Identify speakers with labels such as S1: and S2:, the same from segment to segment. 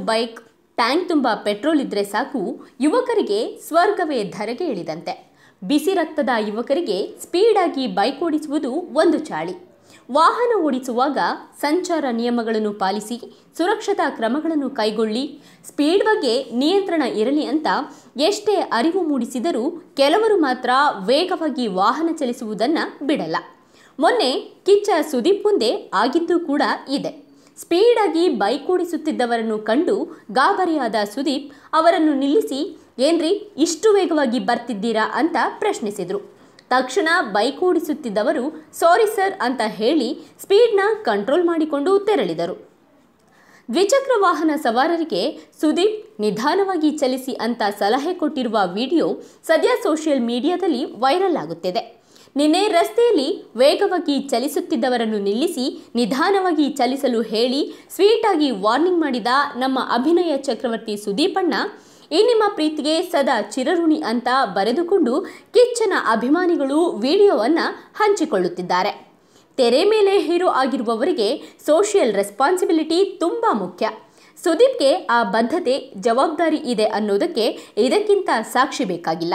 S1: bike tank ತುಂಬ petrol ಇದ್ರೆ ಸಾಕು ಯುವಕರಿಗೆ ಸ್ವರ್ಗವೇ ಧರೆಗೆ ಇಳಿದಂತೆ ಬಿಸಿ ರಕ್ತದ ಯುವಕರಿಗೆ ಸ್ಪೀಡಾಗಿ ಬೈಕ್ ಓಡಿಸುವುದು ಒಂದು ಚಾಳಿ ವಾಹನ ಓಡಿಸುವಾಗ ಸಂಚಾರ ನಿಯಮಗಳನ್ನು ಪಾಲಿಸಿ ಸುರಕ್ಷತಾ ಕ್ರಮಗಳನ್ನು ಕೈಗೊಳ್ಳಿ ಸ್ಪೀಡ್ ಬಗ್ಗೆ ನಿಯಂತ್ರಣ ಇರಲಿ ಅಂತ ಎಷ್ಟೇ ಅರಿವು ಮೂಡಿಸಿದರೂ ಕೆಲವರು ಮಾತ್ರ ವೇಗವಾಗಿ ವಾಹನ ಚಲಿಸುವುದನ್ನು ಬಿಡಲ್ಲ ಮೊನ್ನೆ ಕಿಚ್ಚ ಸುದೀಪ್ ಮುಂದೆ ಆಗಿದ್ದು ಕೂಡ ಇದೆ ಸ್ಪೀಡಾಗಿ ಬೈಕ್ ಓಡಿಸುತ್ತಿದ್ದವರನ್ನು ಕಂಡು ಗಾಬರಿಯಾದ ಸುದೀಪ್ ಅವರನ್ನು ನಿಲ್ಲಿಸಿ ಏನ್ರಿ ಇಷ್ಟು ವೇಗವಾಗಿ ಬರ್ತಿದ್ದೀರಾ ಅಂತ ಪ್ರಶ್ನಿಸಿದರು ತಕ್ಷಣ ಬೈಕ್ ಓಡಿಸುತ್ತಿದ್ದವರು ಸಾರಿ ಸರ್ ಅಂತ ಹೇಳಿ ಸ್ಪೀಡ್ನ ಕಂಟ್ರೋಲ್ ಮಾಡಿಕೊಂಡು ತೆರಳಿದರು ದ್ವಿಚಕ್ರ ವಾಹನ ಸವಾರರಿಗೆ ಸುದೀಪ್ ನಿಧಾನವಾಗಿ ಚಲಿಸಿ ಅಂತ ಸಲಹೆ ಕೊಟ್ಟಿರುವ ವಿಡಿಯೋ ಸದ್ಯ ಸೋಷಿಯಲ್ ಮೀಡಿಯಾದಲ್ಲಿ ವೈರಲ್ ಆಗುತ್ತಿದೆ ನಿನ್ನೆ ರಸ್ತೆಯಲ್ಲಿ ವೇಗವಾಗಿ ಚಲಿಸುತ್ತಿದ್ದವರನ್ನು ನಿಲ್ಲಿಸಿ ನಿಧಾನವಾಗಿ ಚಲಿಸಲು ಹೇಳಿ ಸ್ವೀಟಾಗಿ ವಾರ್ನಿಂಗ್ ಮಾಡಿದ ನಮ್ಮ ಅಭಿನಯ ಚಕ್ರವರ್ತಿ ಸುದೀಪಣ್ಣ ಈ ನಿಮ್ಮ ಪ್ರೀತಿಗೆ ಸದಾ ಚಿರಋಣಿ ಅಂತ ಬರೆದುಕೊಂಡು ಕಿಚ್ಚನ ಅಭಿಮಾನಿಗಳು ವಿಡಿಯೋವನ್ನು ಹಂಚಿಕೊಳ್ಳುತ್ತಿದ್ದಾರೆ ತೆರೆ ಮೇಲೆ ಹೀರೋ ಆಗಿರುವವರಿಗೆ ಸೋಷಿಯಲ್ ರೆಸ್ಪಾನ್ಸಿಬಿಲಿಟಿ ತುಂಬ ಮುಖ್ಯ ಸುದೀಪ್ಗೆ ಆ ಬದ್ಧತೆ ಜವಾಬ್ದಾರಿ ಇದೆ ಅನ್ನೋದಕ್ಕೆ ಇದಕ್ಕಿಂತ ಸಾಕ್ಷಿ ಬೇಕಾಗಿಲ್ಲ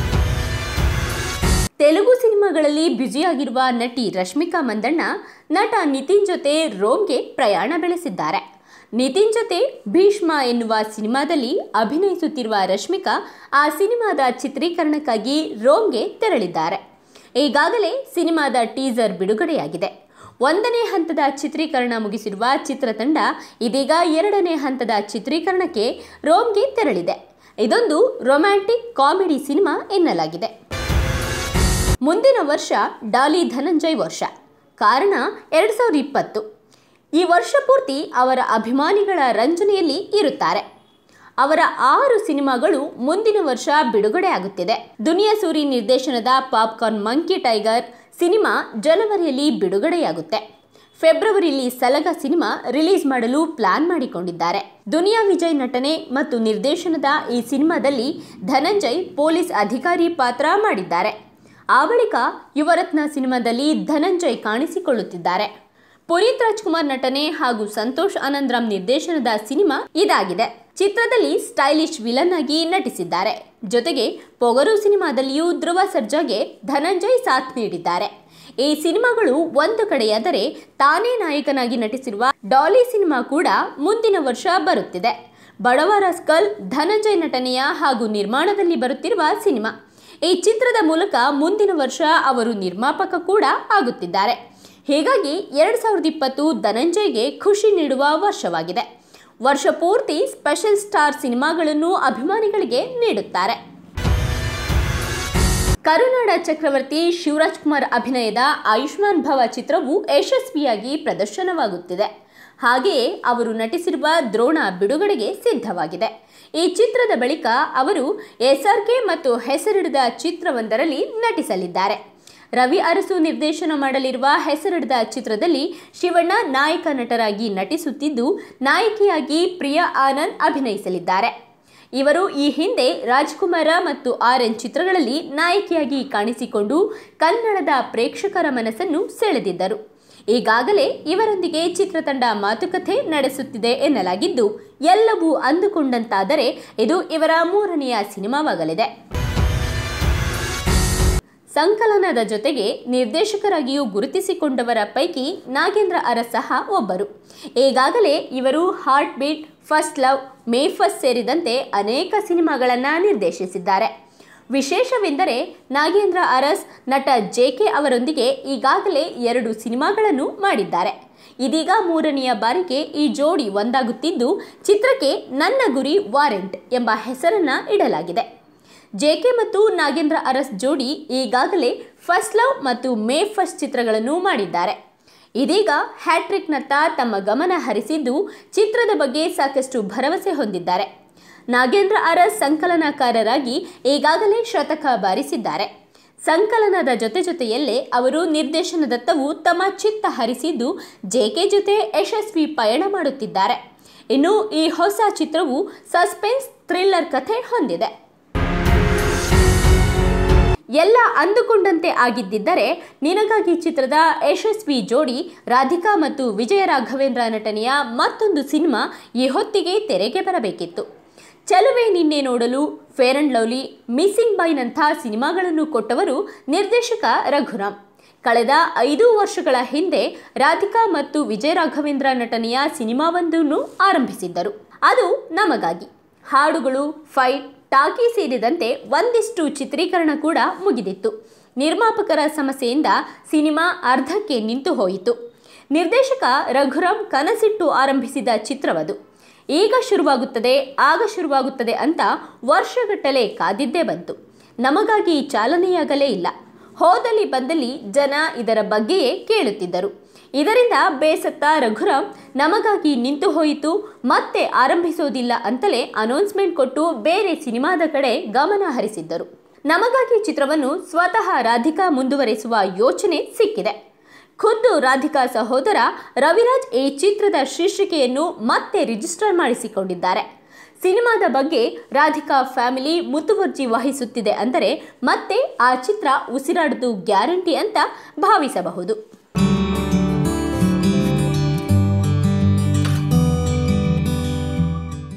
S1: ತೆಲುಗು ಸಿನಿಮಾಗಳಲ್ಲಿ ಬ್ಯುಸಿಯಾಗಿರುವ ನಟಿ ರಶ್ಮಿಕಾ ಮಂದಣ್ಣ ನಟ ನಿತಿನ್ ಜೊತೆ ರೋಮ್ಗೆ ಪ್ರಯಾಣ ಬೆಳೆಸಿದ್ದಾರೆ ನಿತಿನ್ ಜೊತೆ ಭೀಷ್ಮ ಎನ್ನುವ ಸಿನಿಮಾದಲ್ಲಿ ಅಭಿನಯಿಸುತ್ತಿರುವ ರಶ್ಮಿಕಾ ಆ ಸಿನಿಮಾದ ಚಿತ್ರೀಕರಣಕ್ಕಾಗಿ ರೋಮ್ಗೆ ತೆರಳಿದ್ದಾರೆ ಈಗಾಗಲೇ ಸಿನಿಮಾದ ಟೀಸರ್ ಬಿಡುಗಡೆಯಾಗಿದೆ ಒಂದನೇ ಹಂತದ ಚಿತ್ರೀಕರಣ ಮುಗಿಸಿರುವ ಚಿತ್ರತಂಡ ಇದೀಗ ಎರಡನೇ ಹಂತದ ಚಿತ್ರೀಕರಣಕ್ಕೆ ರೋಮ್ಗೆ ತೆರಳಿದೆ ಇದೊಂದು ರೊಮ್ಯಾಂಟಿಕ್ ಕಾಮಿಡಿ ಸಿನಿಮಾ ಎನ್ನಲಾಗಿದೆ ಮುಂದಿನ ವರ್ಷ ಡಾಲಿ ಧನಂಜಯ್ ವರ್ಷ ಕಾರಣ ಎರಡು ಸಾವಿರದ ಇಪ್ಪತ್ತು ಈ ವರ್ಷ ಪೂರ್ತಿ ಅವರ ಅಭಿಮಾನಿಗಳ ರಂಜನೆಯಲ್ಲಿ ಇರುತ್ತಾರೆ ಅವರ ಆರು ಸಿನಿಮಾಗಳು ಮುಂದಿನ ವರ್ಷ ಬಿಡುಗಡೆ ಆಗುತ್ತಿದೆ ದುನಿಯಾ ಸೂರಿ ನಿರ್ದೇಶನದ ಪಾಪ್ಕಾರ್ನ್ ಮಂಕಿ ಟೈಗರ್ ಸಿನಿಮಾ ಜನವರಿಯಲ್ಲಿ ಬಿಡುಗಡೆಯಾಗುತ್ತೆ ಫೆಬ್ರವರಿಯಲ್ಲಿ ಸಲಗ ಸಿನಿಮಾ ರಿಲೀಸ್ ಮಾಡಲು ಪ್ಲಾನ್ ಮಾಡಿಕೊಂಡಿದ್ದಾರೆ ದುನಿಯಾ ವಿಜಯ್ ನಟನೆ ಮತ್ತು ನಿರ್ದೇಶನದ ಈ ಸಿನಿಮಾದಲ್ಲಿ ಧನಂಜಯ್ ಪೊಲೀಸ್ ಅಧಿಕಾರಿ ಪಾತ್ರ ಮಾಡಿದ್ದಾರೆ ಆ ಬಳಿಕ ಯುವರತ್ನ ಸಿನಿಮಾದಲ್ಲಿ ಧನಂಜಯ್ ಕಾಣಿಸಿಕೊಳ್ಳುತ್ತಿದ್ದಾರೆ ಪುನೀತ್ ರಾಜ್ಕುಮಾರ್ ನಟನೆ ಹಾಗೂ ಸಂತೋಷ್ ಆನಂದ್ರಾಮ್ ನಿರ್ದೇಶನದ ಸಿನಿಮಾ ಇದಾಗಿದೆ ಚಿತ್ರದಲ್ಲಿ ಸ್ಟೈಲಿಶ್ ವಿಲನ್ ಆಗಿ ನಟಿಸಿದ್ದಾರೆ ಜೊತೆಗೆ ಪೊಗರು ಸಿನಿಮಾದಲ್ಲಿಯೂ ಧ್ರುವ ಸರ್ಜಾಗೆ ಧನಂಜಯ್ ಸಾಥ್ ನೀಡಿದ್ದಾರೆ ಈ ಸಿನಿಮಾಗಳು ಒಂದು ಕಡೆಯಾದರೆ ತಾನೇ ನಾಯಕನಾಗಿ ನಟಿಸಿರುವ ಡಾಲಿ ಸಿನಿಮಾ ಕೂಡ ಮುಂದಿನ ವರ್ಷ ಬರುತ್ತಿದೆ ಬಡವ ರಸ್ಕಲ್ ಧನಂಜಯ್ ನಟನೆಯ ಹಾಗೂ ನಿರ್ಮಾಣದಲ್ಲಿ ಬರುತ್ತಿರುವ ಸಿನಿಮಾ ಈ ಚಿತ್ರದ ಮೂಲಕ ಮುಂದಿನ ವರ್ಷ ಅವರು ನಿರ್ಮಾಪಕ ಕೂಡ ಆಗುತ್ತಿದ್ದಾರೆ ಹೀಗಾಗಿ ಎರಡು ಸಾವಿರದ ಇಪ್ಪತ್ತು ಧನಂಜಯ್ಗೆ ಖುಷಿ ನೀಡುವ ವರ್ಷವಾಗಿದೆ ವರ್ಷ ಪೂರ್ತಿ ಸ್ಪೆಷಲ್ ಸ್ಟಾರ್ ಸಿನಿಮಾಗಳನ್ನು ಅಭಿಮಾನಿಗಳಿಗೆ ನೀಡುತ್ತಾರೆ ಕರುನಾಡ ಚಕ್ರವರ್ತಿ ಶಿವರಾಜ್ ಕುಮಾರ್ ಅಭಿನಯದ ಆಯುಷ್ಮಾನ್ ಭವ ಚಿತ್ರವು ಯಶಸ್ವಿಯಾಗಿ ಪ್ರದರ್ಶನವಾಗುತ್ತಿದೆ ಹಾಗೆಯೇ ಅವರು ನಟಿಸಿರುವ ದ್ರೋಣ ಬಿಡುಗಡೆಗೆ ಸಿದ್ಧವಾಗಿದೆ ಈ ಚಿತ್ರದ ಬಳಿಕ ಅವರು ಎಸ್ಆರ್ಕೆ ಮತ್ತು ಹೆಸರಿಡದ ಚಿತ್ರವೊಂದರಲ್ಲಿ ನಟಿಸಲಿದ್ದಾರೆ ರವಿ ಅರಸು ನಿರ್ದೇಶನ ಮಾಡಲಿರುವ ಹೆಸರಿಡದ ಚಿತ್ರದಲ್ಲಿ ಶಿವಣ್ಣ ನಾಯಕ ನಟರಾಗಿ ನಟಿಸುತ್ತಿದ್ದು ನಾಯಕಿಯಾಗಿ ಪ್ರಿಯಾ ಆನಂದ್ ಅಭಿನಯಿಸಲಿದ್ದಾರೆ ಇವರು ಈ ಹಿಂದೆ ರಾಜ್ಕುಮಾರ ಮತ್ತು ಆರ್ ಎನ್ ಚಿತ್ರಗಳಲ್ಲಿ ನಾಯಕಿಯಾಗಿ ಕಾಣಿಸಿಕೊಂಡು ಕನ್ನಡದ ಪ್ರೇಕ್ಷಕರ ಮನಸ್ಸನ್ನು ಸೆಳೆದಿದ್ದರು ಈಗಾಗಲೇ ಇವರೊಂದಿಗೆ ಚಿತ್ರತಂಡ ಮಾತುಕತೆ ನಡೆಸುತ್ತಿದೆ ಎನ್ನಲಾಗಿದ್ದು ಎಲ್ಲವೂ ಅಂದುಕೊಂಡಂತಾದರೆ ಇದು ಇವರ ಮೂರನೆಯ ಸಿನಿಮಾವಾಗಲಿದೆ ಸಂಕಲನದ ಜೊತೆಗೆ ನಿರ್ದೇಶಕರಾಗಿಯೂ ಗುರುತಿಸಿಕೊಂಡವರ ಪೈಕಿ ನಾಗೇಂದ್ರ ಅರಸ್ ಸಹ ಒಬ್ಬರು ಈಗಾಗಲೇ ಇವರು heart beat first love May first ಸೇರಿದಂತೆ ಅನೇಕ ಸಿನಿಮಾಗಳನ್ನು ನಿರ್ದೇಶಿಸಿದ್ದಾರೆ ವಿಶೇಷವೆಂದರೆ ನಾಗೇಂದ್ರ ಅರಸ್ ನಟ ಜೆ ಕೆ ಅವರೊಂದಿಗೆ ಈಗಾಗಲೇ ಎರಡು ಸಿನಿಮಾಗಳನ್ನು ಮಾಡಿದ್ದಾರೆ ಇದೀಗ ಮೂರನೆಯ ಬಾರಿಗೆ ಈ ಜೋಡಿ ಒಂದಾಗುತ್ತಿದ್ದು ಚಿತ್ರಕ್ಕೆ ನನ್ನ ಗುರಿ ವಾರೆಂಟ್ ಎಂಬ ಹೆಸರನ್ನ ಇಡಲಾಗಿದೆ ಜೆಕೆ ಮತ್ತು ನಾಗೇಂದ್ರ ಅರಸ್ ಜೋಡಿ ಈಗಾಗಲೇ ಫಸ್ಟ್ ಲವ್ ಮತ್ತು ಮೇ ಫಸ್ಟ್ ಚಿತ್ರಗಳನ್ನು ಮಾಡಿದ್ದಾರೆ ಇದೀಗ ಹ್ಯಾಟ್ರಿಕ್ನತ್ತ ತಮ್ಮ ಗಮನ ಹರಿಸಿದ್ದು ಚಿತ್ರದ ಬಗ್ಗೆ ಸಾಕಷ್ಟು ಭರವಸೆ ಹೊಂದಿದ್ದಾರೆ ನಾಗೇಂದ್ರ ಅರಸ್ ಸಂಕಲನಕಾರರಾಗಿ ಈಗಾಗಲೇ ಶತಕ ಬಾರಿಸಿದ್ದಾರೆ ಸಂಕಲನದ ಜೊತೆ ಜೊತೆಯಲ್ಲೇ ಅವರು ನಿರ್ದೇಶನದತ್ತವೂ ತಮ್ಮ ಚಿತ್ತ ಹರಿಸಿದ್ದು ಜೆಕೆ ಜೊತೆ ಯಶಸ್ವಿ ಪಯಣ ಮಾಡುತ್ತಿದ್ದಾರೆ ಇನ್ನು ಈ ಹೊಸ ಚಿತ್ರವು ಸಸ್ಪೆನ್ಸ್ ಥ್ರಿಲ್ಲರ್ ಕಥೆ ಹೊಂದಿದೆ ಎಲ್ಲ ಅಂದುಕೊಂಡಂತೆ ಆಗಿದ್ದಿದ್ದರೆ ನಿನಗಾಗಿ ಚಿತ್ರದ ಯಶಸ್ವಿ ಜೋಡಿ ರಾಧಿಕಾ ಮತ್ತು ವಿಜಯ ರಾಘವೇಂದ್ರ ನಟನೆಯ ಮತ್ತೊಂದು ಸಿನಿಮಾ ಈ ಹೊತ್ತಿಗೆ ತೆರೆಗೆ ಬರಬೇಕಿತ್ತು Cheluve Ninne Nodalu fair and lovely missing ಬೈನಂಥ ಸಿನಿಮಾಗಳನ್ನು ಕೊಟ್ಟವರು ನಿರ್ದೇಶಕ ರಘುರಾಮ್ ಕಳೆದ ಐದು ವರ್ಷಗಳ ಹಿಂದೆ ರಾಧಿಕಾ ಮತ್ತು ವಿಜಯ ರಾಘವೇಂದ್ರ ನಟನೆಯ ಸಿನಿಮಾವೊಂದನ್ನು ಆರಂಭಿಸಿದ್ದರು ಅದು ನಮಗಾಗಿ ಹಾಡುಗಳು ಫೈಟ್ ಟಾಕಿ ಸೇರಿದಂತೆ ಒಂದಿಷ್ಟು ಚಿತ್ರೀಕರಣ ಕೂಡ ಮುಗಿದಿತ್ತು ನಿರ್ಮಾಪಕರ ಸಮಸ್ಯೆಯಿಂದ ಸಿನಿಮಾ ಅರ್ಧಕ್ಕೆ ನಿಂತು ಹೋಯಿತು ನಿರ್ದೇಶಕ ರಘುರಾಮ್ ಕನಸಿಟ್ಟು ಆರಂಭಿಸಿದ ಚಿತ್ರವದು ಈಗ ಶುರುವಾಗುತ್ತದೆ ಆಗ ಶುರುವಾಗುತ್ತದೆ ಅಂತ ವರ್ಷಗಟ್ಟಲೆ ಕಾದಿದ್ದೇ ಬಂತು ನಮಗಾಗಿ ಚಾಲನೆಯಾಗಲೇ ಇಲ್ಲ ಹೋದಲ್ಲಿ ಬಂದಲ್ಲಿ ಜನ ಇದರ ಬಗ್ಗೆಯೇ ಕೇಳುತ್ತಿದ್ದರು ಇದರಿಂದ ಬೇಸತ್ತ ರಘುರಾಮ್ ನಮಗಾಗಿ ನಿಂತು ಹೋಯಿತು ಮತ್ತೆ ಆರಂಭಿಸೋದಿಲ್ಲ ಅಂತಲೇ ಅನೌನ್ಸ್ಮೆಂಟ್ ಕೊಟ್ಟು ಬೇರೆ ಸಿನಿಮಾದ ಕಡೆ ಗಮನ ಹರಿಸಿದ್ದರು ನಮಗಾಗಿ ಚಿತ್ರವನ್ನು ಸ್ವತಃ ರಾಧಿಕಾ ಮುಂದುವರೆಸುವ ಯೋಚನೆ ಸಿಕ್ಕಿದೆ ಖುದ್ದು ರಾಧಿಕಾ ಸಹೋದರ ರವಿರಾಜ್ ಈ ಚಿತ್ರದ ಶೀರ್ಷಿಕೆಯನ್ನು ಮತ್ತೆ ರಿಜಿಸ್ಟರ್ ಮಾಡಿಸಿಕೊಂಡಿದ್ದಾರೆ ಸಿನಿಮಾದ ಬಗ್ಗೆ ರಾಧಿಕಾ ಫ್ಯಾಮಿಲಿ ಮುತುವರ್ಜಿ ವಹಿಸುತ್ತಿದೆ ಅಂದರೆ ಮತ್ತೆ ಆ ಚಿತ್ರ ಉಸಿರಾಡುವುದು ಗ್ಯಾರಂಟಿ ಅಂತ ಭಾವಿಸಬಹುದು